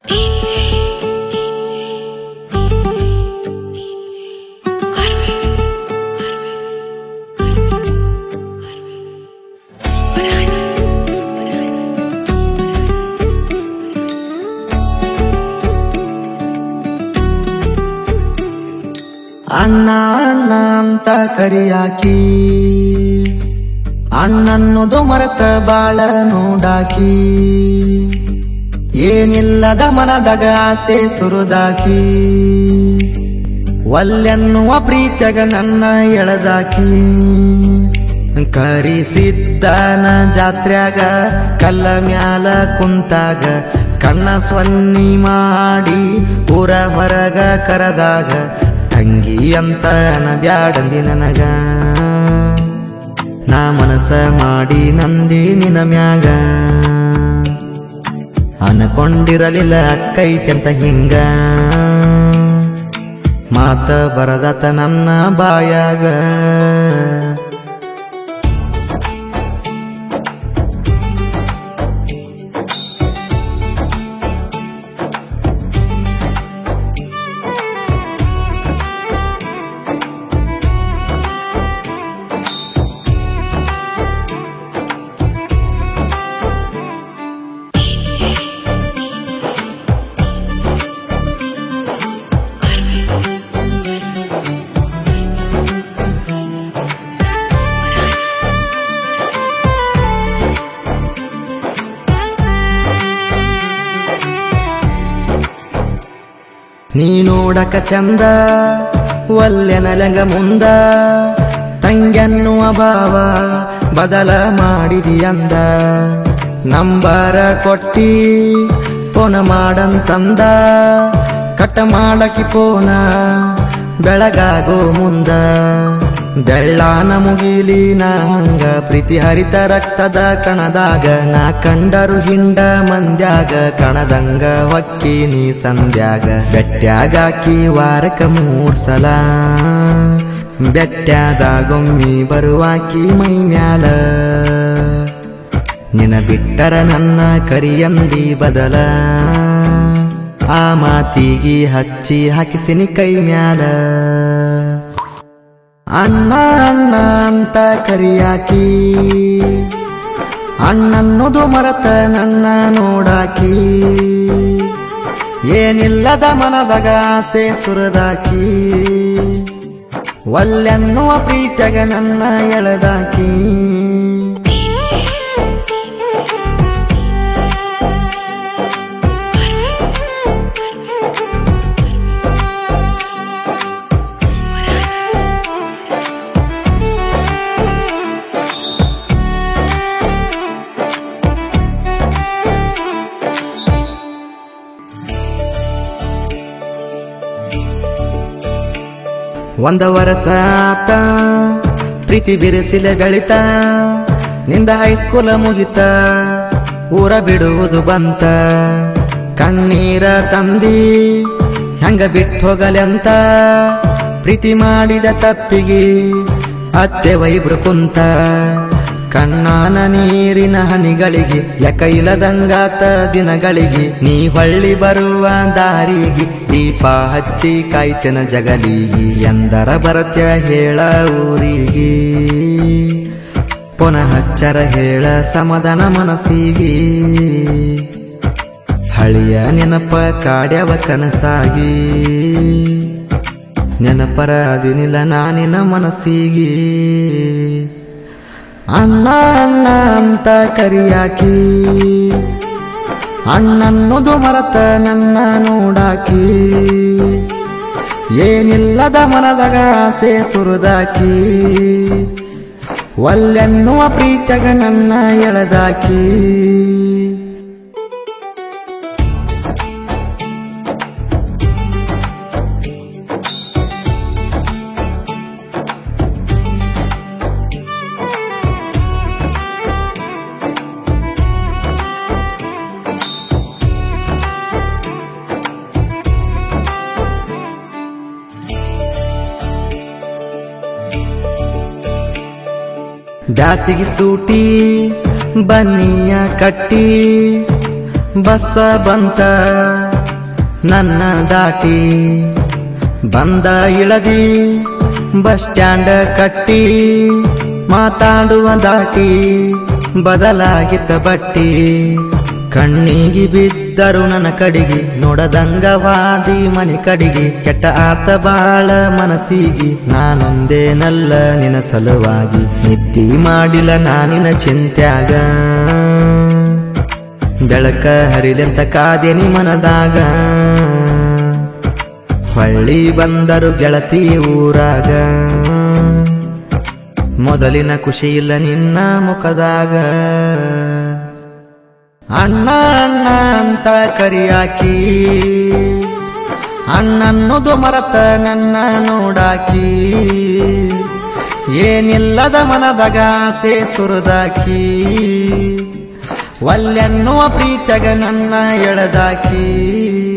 ಅಣ್ಣ ಅಣ್ಣ ಅಂತ ಕರಿಯಾಕಿ ಅಣ್ಣನ್ನೋದು ಮರೆತ ಬಾಳ ನೋಡಾಕಿ ಏನಿಲ್ಲದ ಮನದಾಗ ಆಸೆ ಸುರುದಾಕಿ ಒಲ್ಲೆನ್ನುವ ಪ್ರೀತ್ಯಾಗ ನನ್ನ ಎಳೆದಾಕಿ ಕರಿಸಿದ್ದಾನ ಜಾತ್ರ್ಯಾಗ ಕಲ್ಲ ಮ್ಯಾಲ ಕುಂತಾಗ ಕಣ್ಣ ಸ್ವನ್ನಿ ಮಾಡಿ ಊರ ಹೊರಗ ಕರದಾಗ ತಂಗಿ ಅಂತ ಬ್ಯಾಡಂದಿ ನನಗ ನಾ ಮನಸ ಮಾಡಿ ನಂದಿ ನಿನ ಮ್ಯಾಗ ಅನ್ಕೊಂಡಿರಲಿಲ್ಲ ಅಕ್ಕೈತೆಂತ ಹಿಂಗ ಮಾತ ಬರದತ ನನ್ನ ಬಾಯಾಗ ನೀ ನೋಡಕ ಚಂದ ಒಲ್ಲೆನಲಂಗ ಮುಂದ ತಂಗ್ಯನ್ನುವ ಭಾವ ಬದಲ ಮಾಡಿದಿಯಂದ ನಂಬರ ಕೊಟ್ಟಿ ಪೋನ ಮಾಡಂತಂದ ಕಟ್ಟ ಮಾಡಕಿ ಪೋನ ಬೆಳಗಾಗೋ ಮುಂದ ಬೆಳ್ಳಾನ ಮುಗಿಲಿನ ಹಂಗ ಪ್ರೀತಿ ಹರಿತ ರಕ್ತದ ಕಣದಾಗ ನಾ ಕಂಡರು ಹಿಂಡ ಮಂದ್ಯಾಗ ಕಣದಂಗ ಹೊಕ್ಕಿ ನೀ ಸಂಧ್ಯಾಗ ಬೆಟ್ಟ್ಯಾಗಾಕಿ ವಾರಕ ಮೂರ್ ಸಲ ಬೆಟ್ಟ್ಯಾದಾಗೊಮ್ಮಿ ಬರುವಾಕಿ ಮೈ ಮ್ಯಾಲ ನಿನ ಬಿಟ್ಟರ ನನ್ನ ಕರಿಯಂದಿ ಬದಲ ಆ ಮಾತಿಗಿ ಹಚ್ಚಿ ಹಾಕಿಸಿನಿ ಕೈ ಮ್ಯಾಲ ಅಣ್ಣ ಅಣ್ಣ ಅಂತ ಕರಿಯಾಕಿ ಅಣ್ಣನ್ನೋದು ಮರತ ನನ್ನ ನೋಡಾಕಿ ಏನಿಲ್ಲದ ಮನದಾಗ ಆಸೆ ಸುರದಾಕಿ ಒಲ್ಲೆನ್ನುವ ಪ್ರೀತ್ಯಾಗ ನನ್ನ ಎಳೆದಾಕಿ ಒಂದ ವರಸ ಆತ ಪ್ರೀತಿ ಬಿರುಸಿಲ ಗಳಿತ ನಿಂದ ಹೈಸ್ಕೂಲ ಮುಗಿತ ಊರ ಬಿಡುವುದು ಬಂತ ಕಣ್ಣೀರ ತಂದಿ ಹೆಂಗ ಬಿಟ್ಟು ಹೋಗಲೆಂತ ಪ್ರೀತಿ ಮಾಡಿದ ತಪ್ಪಿಗೆ ಅತ್ತೆ ವೈಬ್ರು ಕುಂತ ಕಣ್ಣಾನ ನೀರಿನ ಹನಿಗಳಿಗೆ ಯಕ ಇಲ್ಲದಂಗಾತ ದಿನಗಳಿಗೆ ನೀ ಹೊಳ್ಳಿ ಬರುವ ದಾರಿಗೆ ದೀಪ ಹಚ್ಚಿ ಕಾಯ್ತನ ಜಗಲಿಗಿ ಎಂದರ ಬರತ್ಯ ಹೇಳ ಊರಿಗೆ ಪುನಃ ಹಚ್ಚರ ಹೇಳ ಸಮಾಧಾನ ಮನಸ್ಸಿಗೆ ಹಳಿಯ ನೆನಪ ಕಾಡ್ಯವ ಕನಸಾಗಿ ನೆನಪರ ಅದಿನಿಲ್ಲ ನಾನಿನ ಮನಸ್ಸಿಗೆ ಅಣ್ಣ ಅಣ್ಣ ಅಂತ ಕರಿಯಾಕಿ ಅಣ್ಣನ್ನೋದು ಮರತ ನನ್ನ ನೋಡಾಕಿ ಏನಿಲ್ಲದ ಮನದಾಗ ಆಸೆ ಸುರುದಾಕಿ ಒಲ್ಲೆನ್ನುವ ಪ್ರೀತ್ಯಾಗ ನನ್ನ ಎಳೆದಾಕಿ ಬ್ಯಾಸಿಗೆ ಸೂಟಿ ಬನ್ನಿಯ ಕಟ್ಟಿ ಬಸ್ಸ ಬಂತ ನನ್ನ ದಾಟಿ ಬಂದ ಇಳದಿ ಬಸ್ ಸ್ಟ್ಯಾಂಡ್ ಕಟ್ಟಿ ಮಾತಾಡುವ ದಾಟಿ ಬದಲಾಗಿದ್ದ ಬಟ್ಟಿ ಕಣ್ಣಿಗೆ ಬಿದ್ದರು ನನ್ನ ಕಡಿಗೆ ನೋಡದಂಗವಾದಿ ಮನೆ ಕಡಿಗೆ ಕೆಟ್ಟ ಆತ ಬಾಳ ಮನಸ್ಸಿಗೆ ನಾನೊಂದೇನಲ್ಲ ನಿನ ಸಲುವಾಗಿ ನಿದ್ದಿ ಮಾಡಿಲ್ಲ ನಾನಿನ ಚಿಂತ್ಯಾಗ ಬೆಳಕ ಹರಿಲೆಂತ ಕಾದೇನಿ ಮನದಾಗ ಹೊಳ್ಳಿ ಬಂದರು ಗೆಳತಿ ಊರಾಗ ಮೊದಲಿನ ಖುಷಿ ಇಲ್ಲ ನಿನ್ನ ಮುಖದಾಗ ಅಣ್ಣ ಅಣ್ಣ ಅಂತ ಕರಿಯಾಕಿ ಅಣ್ಣನ್ನೋದು ಮರತ ನನ್ನ ನೋಡಾಕಿ ಏನಿಲ್ಲದ ಮನದಾಗ ಆಸೆ ಸುರದಾಕಿ ಒಲ್ಲೆನ್ನುವ ಪ್ರೀತ್ಯಾಗ ನನ್ನ ಎಳೆದಾಕಿ